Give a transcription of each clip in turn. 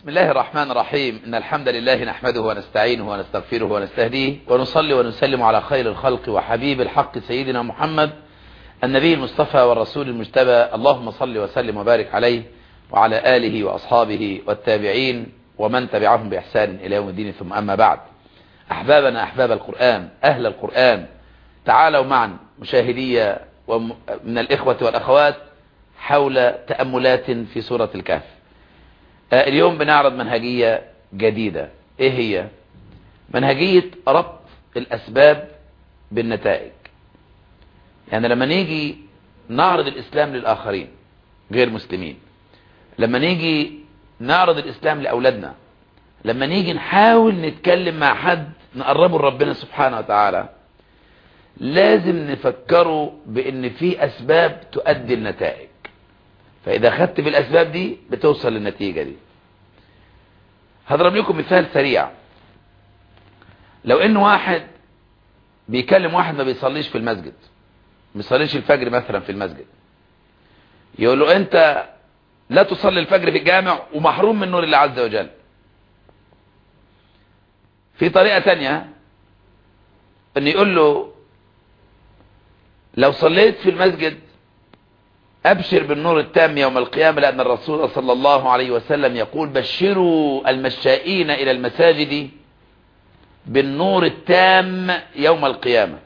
بسم الله الرحمن الرحيم إن الحمد لله نحمده ونستعينه ونستغفره ونستهديه ونصلي ونسلم على خير الخلق وحبيب الحق سيدنا محمد النبي المصطفى والرسول المجتبى اللهم صل وسلم وبارك عليه وعلى آله وأصحابه والتابعين ومن تبعهم بإحسان إلى يوم الدين ثم أما بعد أحبابنا أحباب القرآن أهل القرآن تعالوا معا مشاهدية من الإخوة والأخوات حول تأملات في سورة الكهف اليوم بنعرض منهجية جديدة ايه هي منهجية ربط الاسباب بالنتائج يعني لما نيجي نعرض الاسلام للاخرين غير مسلمين لما نيجي نعرض الاسلام لاولادنا لما نيجي نحاول نتكلم مع حد نقربه لربنا سبحانه وتعالى لازم نفكره بان في اسباب تؤدي النتائج فاذا خدت بالاسباب دي بتوصل للنتيجة دي هضرب لكم مثال سريع لو ان واحد بيكلم واحد ما بيصليش في المسجد ما بيصليش الفجر مثلا في المسجد يقول له انت لا تصلي الفجر في الجامع ومحروم من نور الله عز وجل في طريقة تانية ان يقول له لو صليت في المسجد أبشر بالنور التام يوم القيامة لأن الرسول صلى الله عليه وسلم يقول بشروا المشائين إلى المساجد بالنور التام يوم القيامة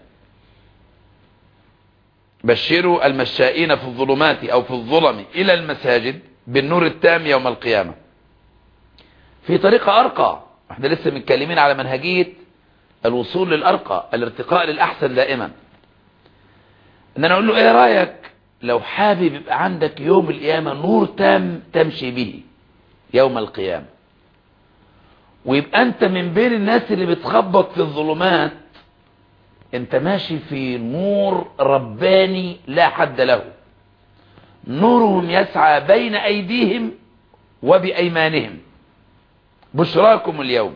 بشروا المشائين في الظلمات أو في الظلم إلى المساجد بالنور التام يوم القيامة في طريقة أرقى احنا لسه متكلمين على منهجية الوصول للأرقى الارتقاء للأحسن دائما ان انا اقول له ايه رأيك لو حابب يبقى عندك يوم القيامة نور تام تمشي به يوم القيامة ويبقى انت من بين الناس اللي بتخبط في الظلمات انت ماشي في نور رباني لا حد له نورهم يسعى بين ايديهم وبايمانهم بشراكم اليوم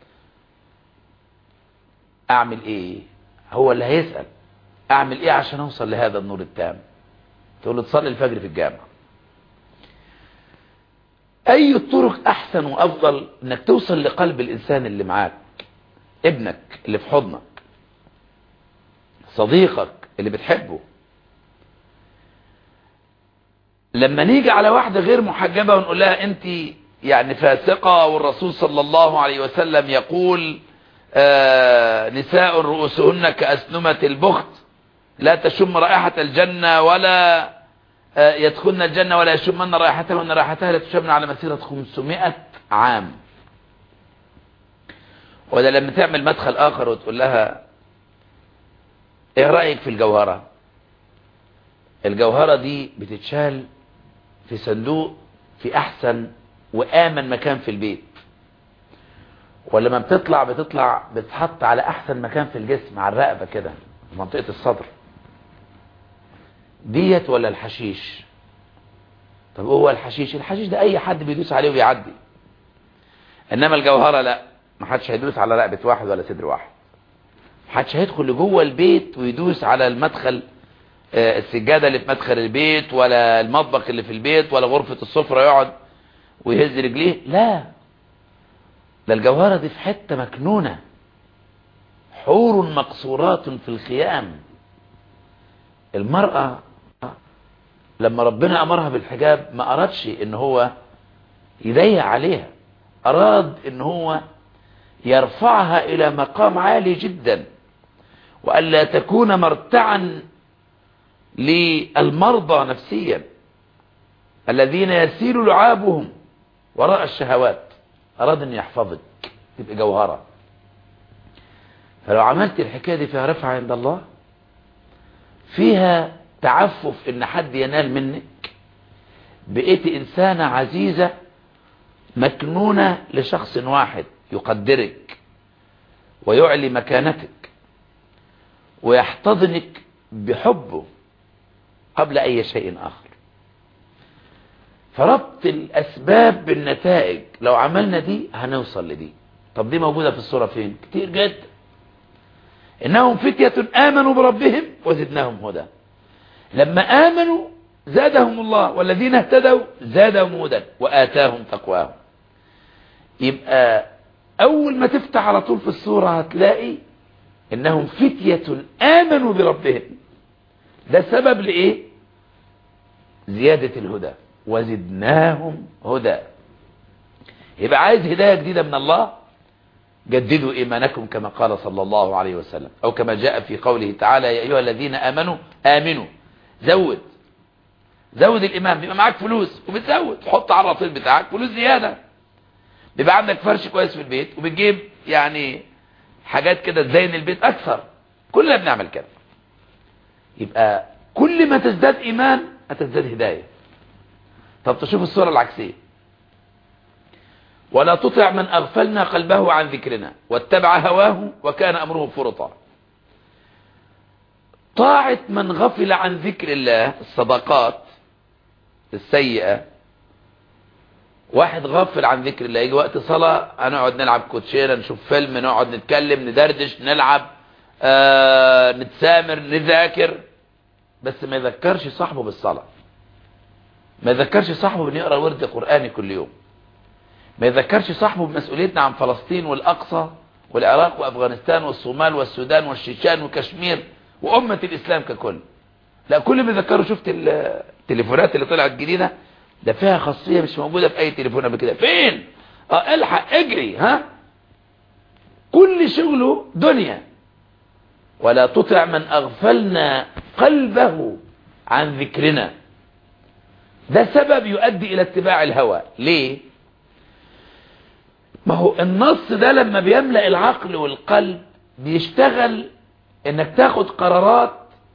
اعمل ايه هو اللي هيسأل اعمل ايه عشان اوصل لهذا النور التام تقول له تصلي الفجر في الجامع اي الطرق احسن وافضل انك توصل لقلب الانسان اللي معاك ابنك اللي في حضنك صديقك اللي بتحبه لما نيجي على واحدة غير محجبة ونقول لها انت يعني فاسقة والرسول صلى الله عليه وسلم يقول آه نساء رؤوسهن كأسنمة البخت لا تشم رائحة الجنة ولا يدخلن الجنة ولا يشمن رائحتهن رائحتها لا تشمن على مسيرة 500 عام ولا لما تعمل مدخل آخر وتقول لها ايه رأيك في الجوهرة الجوهرة دي بتتشال في صندوق في أحسن وآمن مكان في البيت ولما بتطلع بتطلع بتحط على أحسن مكان في الجسم على الرقبة كده في منطقة الصدر ديت ولا الحشيش طب هو الحشيش الحشيش ده اي حد بيدوس عليه وبيعدي انما الجوهرة لا ما حدش هيدوس على رقبة واحد ولا صدر واحد ما حدش هيدخل لجوه البيت ويدوس على المدخل آه السجادة اللي في مدخل البيت ولا المطبخ اللي في البيت ولا غرفة السفرة يقعد ويهز رجليه لا ده الجوهرة دي في حتة مكنونة حور مقصورات في الخيام المرأة لما ربنا أمرها بالحجاب ما أرادش إن هو يضيق عليها أراد إن هو يرفعها إلى مقام عالي جدا وألا تكون مرتعا للمرضى نفسيا الذين يسيل لعابهم وراء الشهوات أراد أن يحفظك تبقى جوهرة فلو عملت الحكاية دي فيها رفعة عند الله فيها تعفف ان حد ينال منك بقيت انسانة عزيزة مكنونة لشخص واحد يقدرك ويعلي مكانتك ويحتضنك بحبه قبل اي شيء اخر فربط الاسباب بالنتائج لو عملنا دي هنوصل لدي طب دي موجودة في الصورة فين كتير جدا انهم فتية امنوا بربهم وزدناهم هدى لما امنوا زادهم الله والذين اهتدوا زادهم هدى واتاهم تقواهم يبقى اول ما تفتح على طول في السورة هتلاقي انهم فتية امنوا بربهم ده سبب لايه زيادة الهدى وزدناهم هدى يبقى عايز هداية جديدة من الله جددوا إيمانكم كما قال صلى الله عليه وسلم أو كما جاء في قوله تعالى يا أيها الذين آمنوا آمنوا زود زود الإيمان بيبقى معاك فلوس وبتزود تحط على الرصيد بتاعك فلوس زيادة بيبقى عندك فرش كويس في البيت وبتجيب يعني حاجات كده تزين البيت أكثر كلنا بنعمل كده يبقى كل ما تزداد إيمان هتزداد هداية طب تشوف الصورة العكسية ولا تطع من أغفلنا قلبه عن ذكرنا واتبع هواه وكان أمره فرطا طاعة من غفل عن ذكر الله الصدقات السيئة واحد غفل عن ذكر الله يجي وقت صلاة هنقعد نلعب كوتشينة نشوف فيلم نقعد نتكلم ندردش نلعب آه نتسامر نذاكر بس ما يذكرش صاحبه بالصلاة ما يذكرش صاحبه بأن يقرأ ورد قرآني كل يوم ما يذكرش صاحبه بمسؤوليتنا عن فلسطين والأقصى والعراق وأفغانستان والصومال والسودان والشيشان وكشمير وأمة الإسلام ككل لا كل ما يذكروا شفت التليفونات اللي طلعت جديدة ده فيها خاصية مش موجودة في أي تليفون قبل كده فين اه الحق اجري ها كل شغله دنيا ولا تطع من أغفلنا قلبه عن ذكرنا ده سبب يؤدي إلى اتباع الهوى ليه ما هو النص ده لما بيملأ العقل والقلب بيشتغل انك تاخد قرارات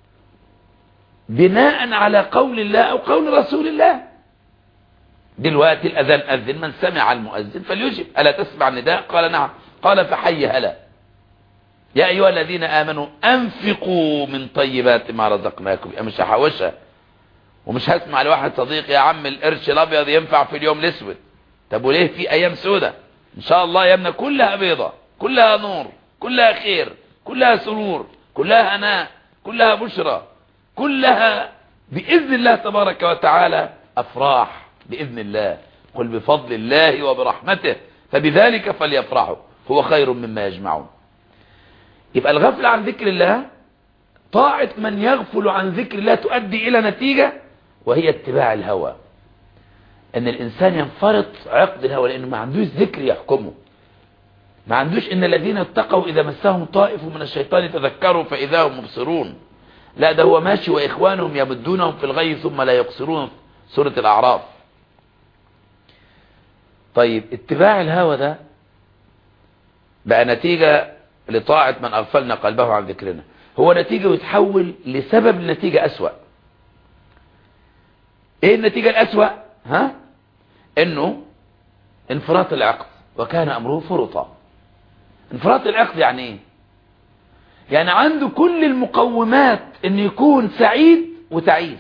بناء على قول الله او قول رسول الله دلوقتي الاذان اذن من سمع المؤذن فليجب الا تسمع النداء قال نعم قال فحي هلا يا ايها الذين امنوا انفقوا من طيبات ما رزقناكم يا مش هحوشها ومش هسمع لواحد صديق يا عم القرش الابيض ينفع في اليوم الاسود طب وليه في ايام سودة ان شاء الله ايامنا كلها بيضة كلها نور كلها خير كلها سرور كلها هناء كلها بشرى كلها بإذن الله تبارك وتعالى أفراح بإذن الله قل بفضل الله وبرحمته فبذلك فليفرحوا هو خير مما يجمعون يبقى الغفل عن ذكر الله طاعة من يغفل عن ذكر الله تؤدي إلى نتيجة وهي اتباع الهوى ان الانسان ينفرط عقد الهوى لانه ما عندوش ذكر يحكمه ما عندوش ان الذين اتقوا اذا مسهم طائف من الشيطان تذكروا فاذا هم مبصرون لا ده هو ماشي واخوانهم يمدونهم في الغي ثم لا يقصرون سورة الاعراف طيب اتباع الهوى ده بقى نتيجة لطاعة من اغفلنا قلبه عن ذكرنا هو نتيجة ويتحول لسبب لنتيجة اسوأ ايه النتيجة الاسوأ ها انه انفراط العقد وكان امره فرطا انفراط العقد يعني ايه يعني عنده كل المقومات ان يكون سعيد وتعيس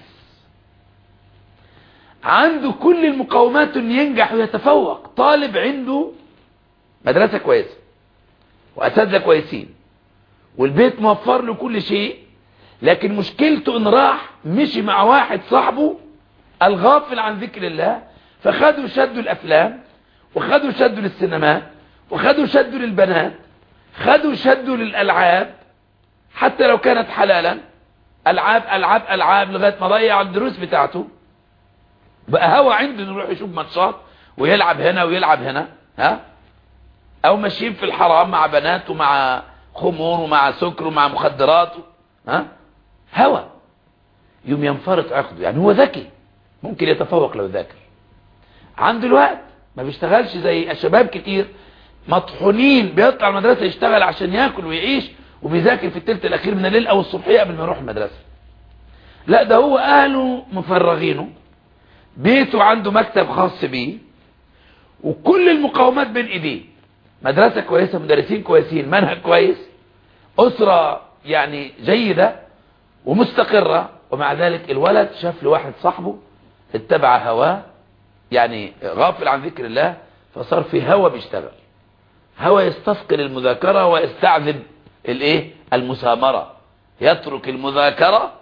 عنده كل المقومات ان ينجح ويتفوق طالب عنده مدرسة كويسة واساتذه كويسين والبيت موفر له كل شيء لكن مشكلته ان راح مشي مع واحد صاحبه الغافل عن ذكر الله فخدوا شدوا الافلام وخدوا شدوا للسينمات وخدوا شدوا للبنات خدوا شدوا للالعاب حتى لو كانت حلالا العاب العاب العاب لغايه ما ضيع الدروس بتاعته بقى هو عنده يروح يشوف ماتشات ويلعب هنا ويلعب هنا ها او ماشيين في الحرام مع بنات ومع خمور ومع سكر ومع مخدرات ها هوى يوم ينفرط عقده يعني هو ذكي ممكن يتفوق لو ذاكر عنده الوقت ما بيشتغلش زي شباب كتير مطحونين بيطلع المدرسة يشتغل عشان ياكل ويعيش وبيذاكر في التلت الاخير من الليل او الصبحية قبل ما يروح المدرسة لا ده هو اهله مفرغينه بيته عنده مكتب خاص بيه وكل المقاومات بين ايديه مدرسة كويسة مدرسين كويسين منهج كويس اسرة يعني جيدة ومستقرة ومع ذلك الولد شاف لواحد صاحبه اتبع هواه يعني غافل عن ذكر الله فصار في هوى بيشتغل هوى يستثقل المذاكرة ويستعذب الايه المسامرة يترك المذاكرة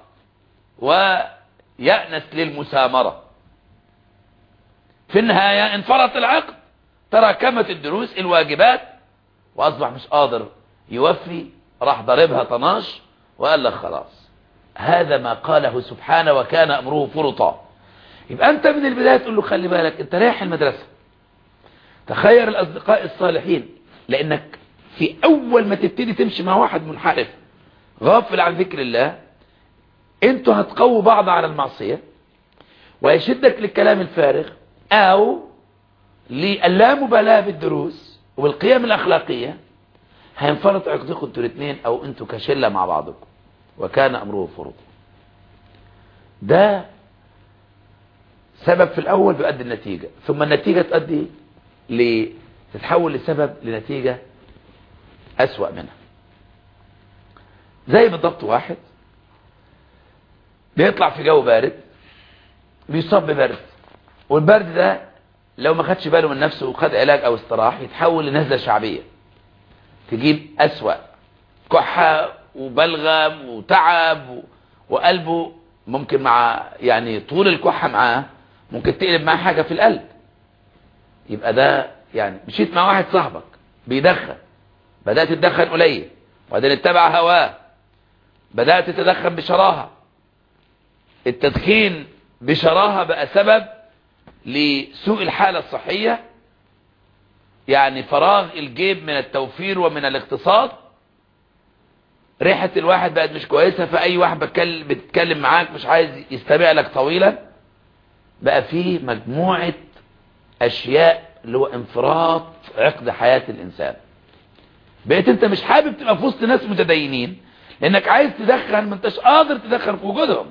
ويأنس للمسامرة في النهاية انفرط العقد تراكمت الدروس الواجبات وأصبح مش قادر يوفي راح ضربها طناش وقال لك خلاص هذا ما قاله سبحانه وكان أمره فرطا يبقى أنت من البداية تقول له خلي بالك أنت رايح المدرسة تخير الأصدقاء الصالحين لأنك في أول ما تبتدي تمشي مع واحد منحرف غافل عن ذكر الله انتوا هتقووا بعض على المعصية ويشدك للكلام الفارغ أو للامبالاة بالدروس وبالقيم الأخلاقية هينفرط عقدكم انتوا الاثنين أو انتوا كشلة مع بعضكم وكان أمره فرض ده سبب في الأول بيؤدي النتيجة ثم النتيجة تؤدي تتحول لسبب لنتيجة أسوأ منها زي بالضبط واحد بيطلع في جو بارد بيصاب ببرد والبرد ده لو ما خدش باله من نفسه وخد علاج او استراح يتحول لنزلة شعبية تجيب أسوأ كحة وبلغم وتعب وقلبه ممكن مع يعني طول الكحة معاه ممكن تقلب معاه حاجة في القلب يبقى ده يعني مشيت مع واحد صاحبك بيدخن بدأت تدخن قليل وبعدين اتبع هواه بدأت تتدخن بشراهة التدخين بشراهة بقى سبب لسوء الحالة الصحية يعني فراغ الجيب من التوفير ومن الاقتصاد ريحة الواحد بقت مش كويسة فأي واحد بتتكلم معاك مش عايز يستمع لك طويلا بقى فيه مجموعة أشياء اللي هو انفراط عقد حياة الإنسان بقيت انت مش حابب تبقى في وسط ناس متدينين لانك عايز تدخن ما انتش قادر تدخن في وجودهم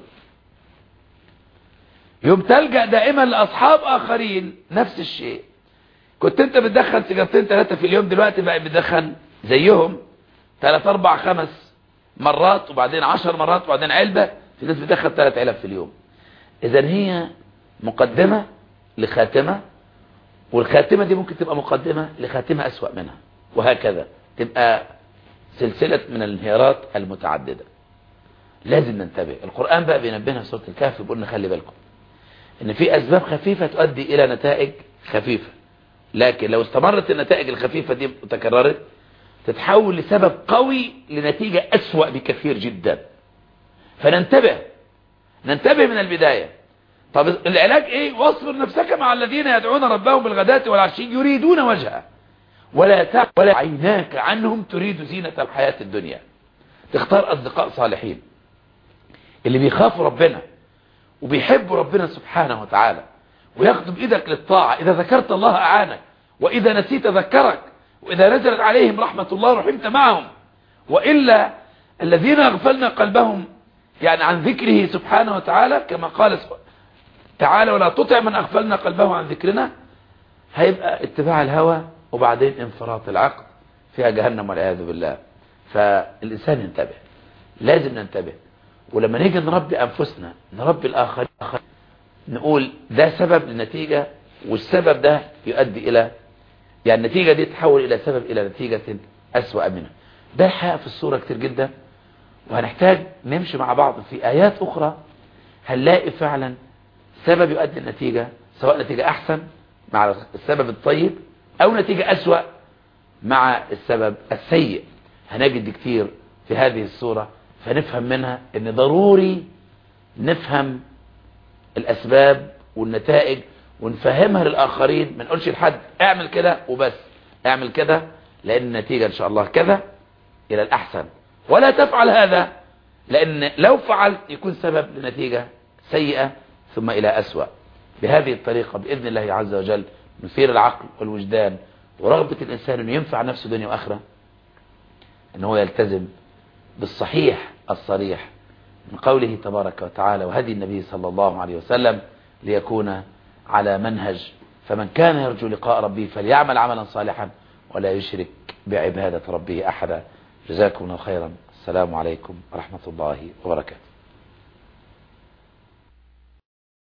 يوم تلجأ دائما لأصحاب آخرين نفس الشيء كنت انت بتدخن سيجارتين ثلاثة في اليوم دلوقتي بقى بتدخن زيهم ثلاث اربع خمس مرات وبعدين عشر مرات وبعدين علبة في ناس بتدخن ثلاث علب في اليوم اذا هي مقدمة لخاتمة والخاتمة دي ممكن تبقى مقدمة لخاتمة أسوأ منها وهكذا تبقى سلسلة من الانهيارات المتعددة لازم ننتبه القرآن بقى بينبهنا في سورة الكهف بيقول خلي بالكم ان في اسباب خفيفة تؤدي الى نتائج خفيفة لكن لو استمرت النتائج الخفيفة دي وتكررت تتحول لسبب قوي لنتيجة اسوأ بكثير جدا فننتبه ننتبه من البداية طب العلاج ايه واصبر نفسك مع الذين يدعون ربهم بالغداة والعشي يريدون وجهه ولا تعب ولا عيناك عنهم تريد زينة الحياة الدنيا تختار أصدقاء صالحين اللي بيخافوا ربنا وبيحبوا ربنا سبحانه وتعالى وياخدوا بإيدك للطاعة إذا ذكرت الله أعانك وإذا نسيت ذكرك وإذا نزلت عليهم رحمة الله رحمت معهم وإلا الذين أغفلنا قلبهم يعني عن ذكره سبحانه وتعالى كما قال تعالى ولا تطع من أغفلنا قلبه عن ذكرنا هيبقى اتباع الهوى وبعدين انفراط العقد فيها جهنم والعياذ بالله فالإنسان ينتبه لازم ننتبه ولما نيجي نربي أنفسنا نربي الآخرين نقول ده سبب للنتيجة والسبب ده يؤدي إلى يعني النتيجة دي تحول إلى سبب إلى نتيجة أسوأ منها ده الحقيقة في الصورة كتير جدا وهنحتاج نمشي مع بعض في آيات أخرى هنلاقي فعلا سبب يؤدي النتيجة سواء نتيجة أحسن مع السبب الطيب او نتيجة اسوأ مع السبب السيء هنجد كتير في هذه الصورة فنفهم منها ان ضروري نفهم الاسباب والنتائج ونفهمها للاخرين ما نقولش لحد اعمل كده وبس اعمل كده لان النتيجة ان شاء الله كذا الى الاحسن ولا تفعل هذا لان لو فعلت يكون سبب لنتيجة سيئة ثم الى اسوأ بهذه الطريقة باذن الله عز وجل مثير العقل والوجدان ورغبة الإنسان أنه ينفع نفسه دنيا وآخرة أنه هو يلتزم بالصحيح الصريح من قوله تبارك وتعالى وهدي النبي صلى الله عليه وسلم ليكون على منهج فمن كان يرجو لقاء ربه فليعمل عملا صالحا ولا يشرك بعبادة ربه أحدا جزاكم الله خيرا السلام عليكم ورحمة الله وبركاته